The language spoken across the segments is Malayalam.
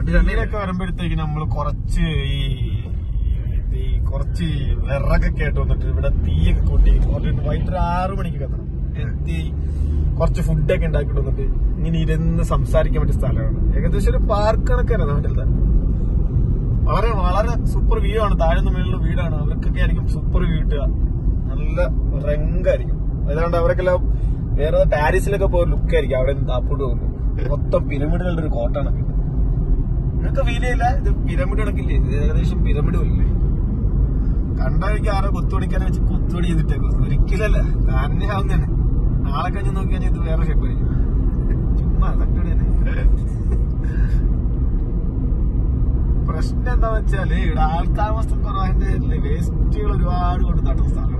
ഡൽഹിയിലൊക്കെ വരുമ്പോഴത്തേക്ക് നമ്മള് കുറച്ച് ഈ ഇത് ഈ കുറച്ച് വിറകൊക്കെ ആയിട്ട് വന്നിട്ട് ഇവിടെ തീയൊക്കെ കൂട്ടി കുറച്ച് വൈകിട്ട് ഒരു ആറു മണിക്ക് എത്തണം എത്തി കുറച്ച് ഫുഡൊക്കെ ഉണ്ടാക്കിയിട്ട് വന്നിട്ട് ഇങ്ങനെ ഇരുന്ന് സംസാരിക്കാൻ പറ്റിയ സ്ഥലമാണ് ഏകദേശം ഒരു പാർക്ക് കണക്കാണ് നമ്മുടെ വളരെ വളരെ സൂപ്പർ വ്യൂ ആണ് താഴ്ന്ന മേളിലുള്ള വീടാണ് അവർക്കൊക്കെ ആയിരിക്കും സൂപ്പർ വ്യൂ കിട്ടുക നല്ല റെങ്കായിരിക്കും ഏതാണ്ട് അവരൊക്കെല്ലാം വേറെ പാരീസിലൊക്കെ പോയ ലുക്ക് ആയിരിക്കും അവിടെ നിന്ന് താപ്പോട്ട് പോകുമ്പോൾ മൊത്തം പിരമിഡുകളുടെ ഒരു കോട്ടാണ് നിങ്ങൾക്ക് ഫീൽ ചെയ്യില്ല ഇത് പിരമിഡ് കണക്കില്ലേ ഇത് ഏകദേശം പിരമിഡ് പോലില്ലേ കണ്ടായിരിക്കും ആരോ കൊത്തുപണിക്കാരെ വെച്ച് കൊത്തുപണി ചെയ്തിട്ടേക്കും ഒരിക്കലല്ല തന്നെ ആവുന്നതന്നെ നാളെ കഴിഞ്ഞ് നോക്കി കഴിഞ്ഞാൽ ഇത് വേറെ ഷേപ്പ് ആയിരിക്കും ചുമ്മാ തട്ടുപണി തന്നെ പ്രശ്നം എന്താ വെച്ചാല് ഇവിടെ ആൾത്താമസം കുറവാന്റെ പേരില് വേസ്റ്റുകൾ ഒരുപാട് കൊണ്ട് തട്ടുന്ന സ്ഥലമാണ്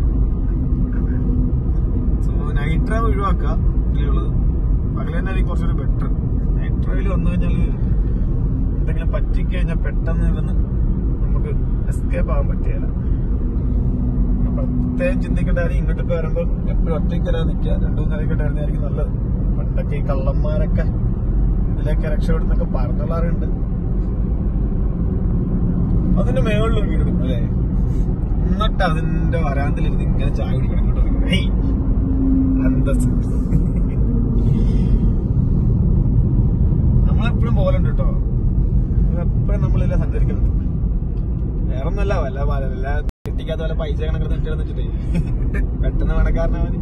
സോ നൈറ്റ് ഡ്രൈവ് ഒഴിവാക്കുക ഇതിലുള്ളത് പകൽ തന്നെ ആയിരിക്കും കുറച്ചുകൂടി ബെറ്റർ നൈറ്റ് ഡ്രൈവിൽ വന്നു കഴിഞ്ഞാല് എന്തെങ്കിലും പറ്റിക്കഴിഞ്ഞാൽ പെട്ടെന്ന് ഇരുന്ന് നമുക്ക് എസ്കേപ്പ് ആവാൻ പറ്റിയല്ല പ്രത്യേകം ചിന്തിക്കേണ്ട കാര്യം ഇങ്ങോട്ടൊക്കെ വരുമ്പോൾ എപ്പോഴും ഒറ്റയ്ക്കല്ല നിൽക്കുക രണ്ടു മൂന്നരയൊക്കെ ഉണ്ടായിരുന്നായിരിക്കും നല്ലത് പണ്ടൊക്കെ ഈ കള്ളന്മാരൊക്കെ ഇതിലൊക്കെ രക്ഷപ്പെടുന്നൊക്കെ പറഞ്ഞുള്ളാറുണ്ട് അതിന്റെ മേളിലൊരു വീട് എടുക്കും അല്ലേ എന്നിട്ട് അതിന്റെ വരാന്തിലിരുന്ന് ഇങ്ങനെ ചായ കുടിക്കണം ഇങ്ങോട്ട് വന്ന്. ഹേയ് അന്തസ് നമ്മളെപ്പോഴും പോലുണ്ട് കേട്ടോ എപ്പോഴും നമ്മളില്ല സഞ്ചരിക്കുന്നുണ്ട് വേറെ ഒന്നല്ല വല്ല വല്ല കിട്ടിക്കാത്ത വല്ല പൈസ കണക്ക് നെറ്റിടന്ന് വെച്ചിട്ടേ പെട്ടെന്ന് പണക്കാരനവന്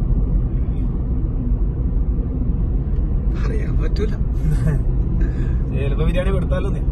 അറിയാൻ പറ്റൂല ചിലപ്പോ ബിരിയാണി കൊടുത്താലോ നീ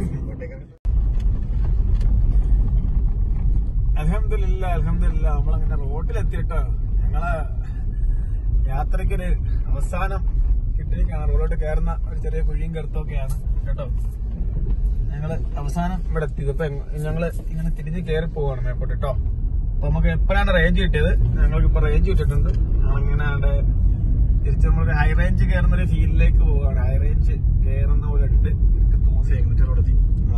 അലഹമില്ല അലഹമില്ല നമ്മളങ്ങനെ റോഡിലെത്തിട്ടോ ഞങ്ങളെ യാത്രക്കൊരു അവസാനം കിട്ടിയിരിക്കുകയാണ് റോഡിലോട്ട് കയറുന്ന ഒരു ചെറിയ കുഴിയും കറുത്തൊക്കെയാണ് കേട്ടോ ഞങ്ങള് അവസാനം ഇവിടെ എത്തിയത് ഇപ്പൊ എങ്ങ- ഞങ്ങള് ഇങ്ങനെ തിരിഞ്ഞ് കയറി പോവാണ് മേപ്പോട്ട് കേട്ടോ അപ്പൊ നമുക്ക് എപ്പോഴാണ് റേഞ്ച് കിട്ടിയത് ഞങ്ങൾക്ക് ഇപ്പൊ റേഞ്ച് കിട്ടിയിട്ടുണ്ട് ഞങ്ങളിങ്ങനെ അവിടെ തിരിച്ച് നമ്മളൊരു ഹൈ റേഞ്ച് കയറുന്ന ഒരു ഫീൽഡിലേക്ക് പോവാണ് ഹൈ റേഞ്ച് കയറുന്ന പോലെ ഉണ്ട് എനിക്ക് തോന്നി മറ്റേ റോഡെത്തി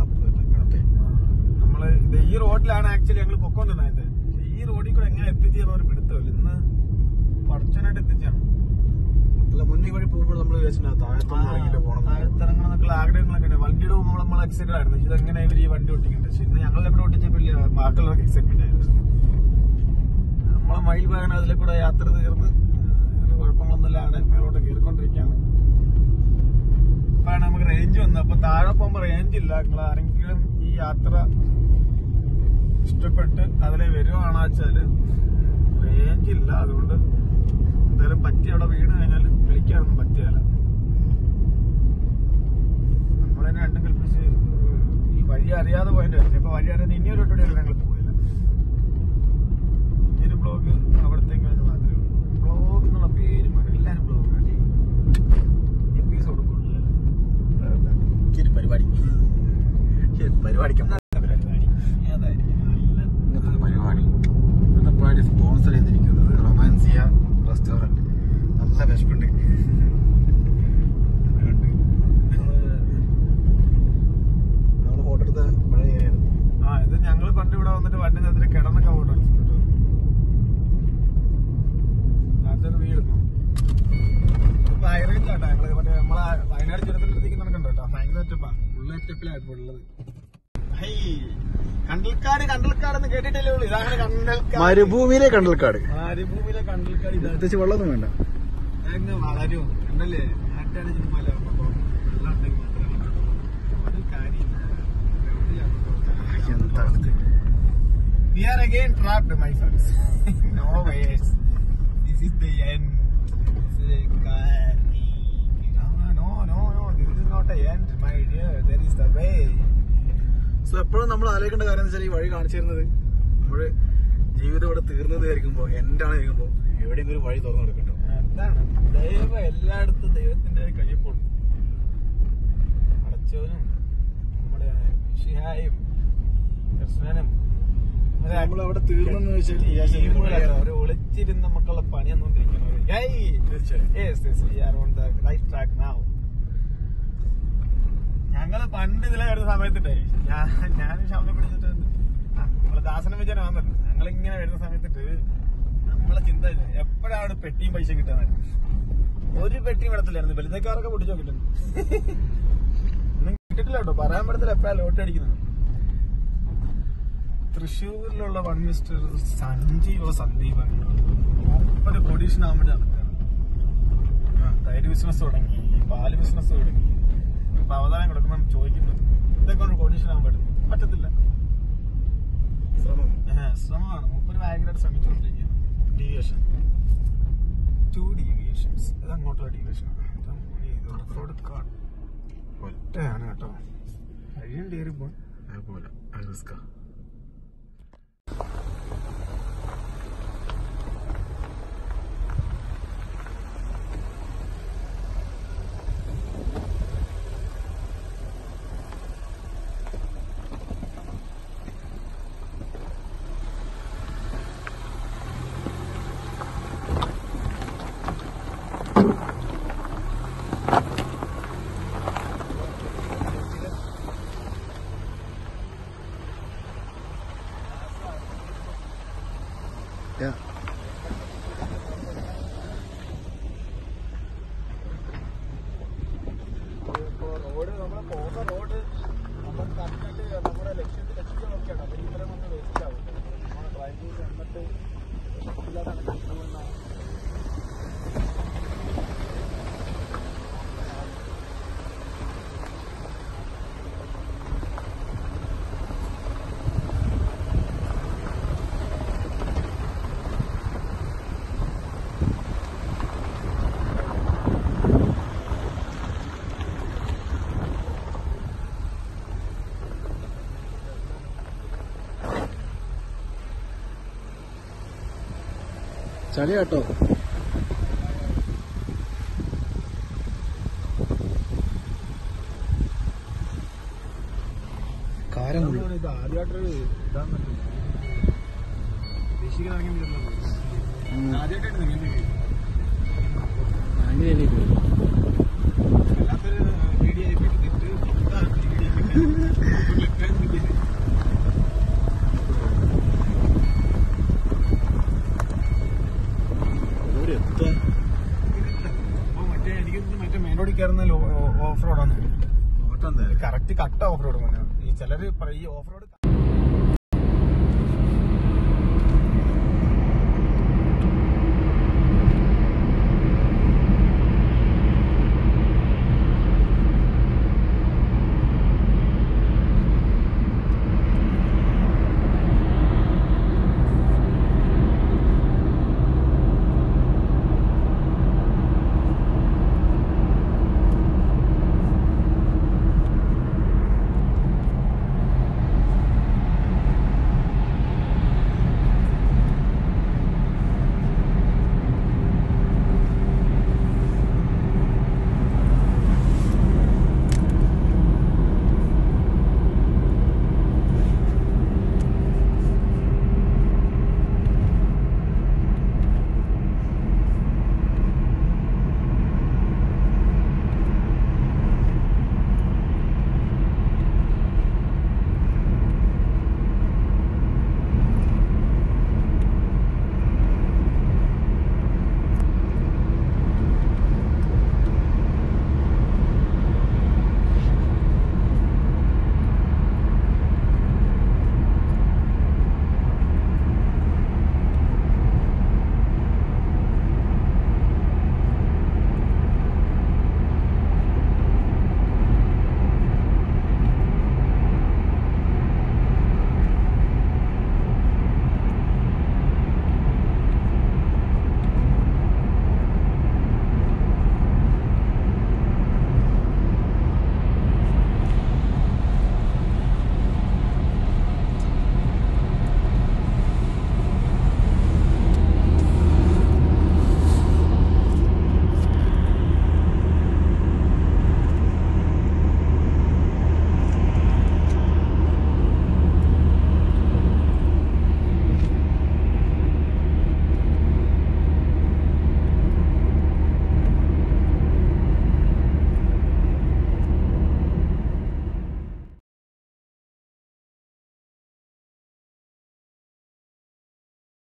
നമ്മള് ഇത് ഈ റോഡിലാണ് ആക്ച്വലി ഞങ്ങൾ പൊക്കോണ്ടിരുന്നത് ഈ റോഡിൽ കൂടെ എങ്ങനെ എത്തിച്ചേർന്ന ഒരു പിടുത്തമില്ല ഇന്ന് പടച്ചനായിട്ട് എത്തിച്ചാണ് അല്ല മുന്നേ വഴി പോകുമ്പോൾ നമ്മൾ വിചാരിച്ചിട്ടുണ്ടാ താഴത്തൊന്നും ഇറങ്ങിയിട്ട് പോകണം താഴത്തിറങ്ങണമെന്നൊക്കെ ആഗ്രഹങ്ങളൊക്കെ ഉണ്ട് വണ്ടിയുടെ മുമ്പ് നമ്മൾ എക്സൈറ്റഡ് ആയിരുന്നു ഇതെങ്ങനെ ഇവർ ഈ വണ്ടി ഓട്ടിക്കുന്നുണ്ട് പക്ഷെ ഇന്ന് ഞങ്ങൾ എവിടെ ഓട്ടിച്ചപ്പോൾ ബാക്കിയുള്ളവർക്ക് എക്സൈറ്റ്മെന്റ് ആയിരുന്നു നമ്മളെ മൈൽ വാഹനം അതിലെ കൂടെ യാത്ര തീർന്ന് ഒരു കുഴപ്പങ്ങളൊന്നുമില്ലാതെ മേലോട്ട് കയറിക്കൊണ്ടിരിക്കുകയാണ് ഇപ്പാണ് നമുക്ക് റേഞ്ച് വന്നത് അപ്പൊ താഴെ പോകുമ്പോ റേഞ്ച് ഇല്ല നിങ്ങൾ ആരെങ്കിലും ഈ യാത്ര ഇഷ്ടപ്പെട്ട് അതിലെ വരുവാണെന്ന് വെച്ചാല് റേഞ്ച് ഇല്ല അതുകൊണ്ട് എന്തായാലും പറ്റി അവിടെ വീണ് കഴിഞ്ഞാൽ വിളിക്കാനൊന്നും പറ്റിയല്ല നമ്മളതിനെ രണ്ടും കൽപ്പിച്ച് ഈ വഴി അറിയാതെ പോയതിന്റെ കാര്യം ഇപ്പൊ വഴി അറിയാതെ ഇനി ഒരു ഒട്ടുകൂടി ഞങ്ങൾ പോയില്ല ഈ ഒരു ബ്ലോഗ് അവിടത്തേക്ക് വേണ്ടി മാത്രമേ ഉള്ളൂ ബ്ലോഗ് എന്നുള്ള പേര് മതി എല്ലാരും ബ്ലോഗ് അല്ലേ എപ്പിസോഡ് കൂടുതലല്ല എനിക്കൊരു പരിപാടി പരിപാടിക്ക് പരിപാടി ഏതായിരിക്കും നല്ല ഇന്നത്തെ പരിപാടി ഇന്നത്തെ പരിപാടി സ്പോൺസർ ചെയ്തിരിക്കുന്നത് റൊമാൻസിയ റെസ്റ്റോറന്റ് നല്ല വിശപ്പുണ്ട് അതുകൊണ്ട് നമ്മള് നമ്മള് ഫോട്ടോ എടുത്ത പഴയ ഏരിയയാണ് ആ ഇത് ഞങ്ങൾ പണ്ട് ഇവിടെ വന്നിട്ട് വണ്ടി നിർത്തിട്ട് കിടന്നൊക്കെ ഫോട്ടോ അടിച്ചിട്ടുണ്ട് അതൊരു വീട് വയറില്ലാട്ടോ ഞങ്ങള് മറ്റേ നമ്മളെ വയനാട് ചുരത്തിന്റെ അടുത്തേക്ക് നടക്കണ്ട കേട്ടോ ഭയങ്കര സെറ്റപ്പാ ഫുള്ള് സെറ്റപ്പിലായിട്ട് ഉള്ളത് ഹൈ കണ്ടൽക്കാട് കണ്ടൽക്കാട് എന്ന് കേട്ടിട്ടില്ലേ ഉള്ളൂ ഇതാണ് കണ്ടൽക്കാട് മരുഭൂമിയിലെ കണ്ടൽക്കാട് മരുഭൂമിയിലെ കണ്ടൽക്കാട് ഇതാണ് പ്രത്യേകിച്ച് വെള്ളമൊന്നും വേണ്ട അങ്ങ് വളരും കണ്ടല്ലേ നാട്ടാണ് ചുമ്മാല വെള്ളം ഉണ്ടെങ്കിൽ മാത്രമേ വളരൂ. ഒരു കാര്യമില്ല ഗ്രൗണ്ടിലാണ് എന്താണ് We are again trapped, my friends. no ways. This is the end. This is a carry. No, no, no, no. This is not a end, my dear. There is the way. So എപ്പോഴും നമ്മൾ ആലോചിക്കേണ്ട കാര്യം എന്ന് വെച്ചാൽ ഈ വഴി കാണിച്ചു തരുന്നത് നമ്മുടെ ജീവിതം ഇവിടെ തീർന്നത് ആയിരിക്കുമ്പോൾ എൻ്റെ ആണ് ആയിരിക്കുമ്പോൾ എവിടെയെങ്കിലും ഒരു വഴി തുറന്നു കൊടുക്കട്ടോ അതാണ് ദൈവം എല്ലായിടത്തും ദൈവത്തിന്റെ ഒരു കഴിപ്പുണ്ട് അടച്ചവനും നമ്മുടെ ഷിഹായും കൃഷ്ണനും ഒരു നമ്മൾ അവിടെ തീർന്നെന്ന് വെച്ചാൽ ടീമുകളാണ്. ഒരു ഒളിച്ചിരുന്ന മക്കളുടെ പണി വന്നുകൊണ്ടിരിക്കുന്നു തീർച്ചയായും. ഞങ്ങള് പണ്ട് ഇതിലെ വരുന്ന സമയത്തിട്ടേ ഞാൻ ഞാനും ശബ്ദം പിടിച്ചിട്ട് ആ, നമ്മള് ദാസനം വെച്ചാണ് വന്നത് ഞങ്ങളിങ്ങനെ വരുന്ന സമയത്തിട്ട് നമ്മളെ ചിന്ത എപ്പോഴാണ് പെട്ടിയും പൈസ കിട്ടുന്നത് ഒരു പെട്ടിയും വിടത്തില്ലായിരുന്നു വലുതേക്കാരൊക്കെ പൊട്ടിച്ചു നോക്കിയിട്ടുണ്ട് ഒന്നും നോക്കിയിട്ടില്ല കേട്ടോ പറയാൻ പറ്റത്തില്ല എപ്പോഴാ ലോട്ടറി അടിക്കുന്നത് തൃശ്ശൂരിലുള്ള വൺ മിസ്റ്റർ സഞ്ജീവോ സന്ദീപ് ഒരു കൊഡീഷൻ ആവാൻ വേണ്ടി നടക്കുകയാണ് തൈര് ബിസിനസ് തുടങ്ങി പാല് ബിസിനസ് തുടങ്ങി ഇപ്പൊ അവതാരം കൊടുക്കുമ്പോൾ ചോദിക്കുന്നത് ഇതൊക്കെ കൊണ്ട് കൊഡീഷൻ ആവാൻ പറ്റും പറ്റത്തില്ല ശ്രമം ഏഹ്, ശ്രമമാണ് മുപ്പൊരു ഭയങ്കരമായിട്ട് ശ്രമിച്ചുകൊണ്ടിരിക്കുകയാണ് ഡീവിയേഷൻ ടു ഡീവിയേഷൻസ് ഇത് അങ്ങോട്ടുള്ള ഡീവിയേഷൻ റോഡ് കാർ ഒറ്റയാണ് കേട്ടോ കഴിയും കയറി പോയി അതുപോലെ റിസ്കാ റോഡ് നമ്മളെ പോകുന്ന റോഡ് നമ്മൾ കറക്റ്റായിട്ട് നമ്മുടെ ലക്ഷ്യത്തിൽ ലക്ഷ്യം നോക്കിയാണ് അപ്പോൾ ഇത്രയും വന്ന് വേസ്റ്റ് ആവും നമ്മൾ ഡ്രൈവ് ചെയ്ത് എന്നിട്ട് ഇല്ലാതാണ് കൊണ്ടുപോകുന്ന ചളി കേട്ടോ കാരം മുള്ളു ഇത് ആദ്യമായിട്ടൊരു ഇതാന്ന് പ്രതീക്ഷിക്കാണെങ്കിൽ ആദ്യമായിട്ടാണ് ഇങ്ങനെ അങ്ങനെ പോയി വല്ലാത്തൊരു വീഡിയോ ആയിപ്പിട്ടിട്ട് വീഡിയോ എവിടെ എത്താൻ അപ്പൊ മറ്റേ എനിക്ക് മറ്റേ മെയിൻ റോഡിൽ കയറുന്ന ഓഫ് റോഡാണ് ഓട്ടം എന്തായാലും കറക്റ്റ് കട്ട ഓഫ് റോഡ് ഈ ചിലര് പറയും ഈ ഓഫ് റോഡ്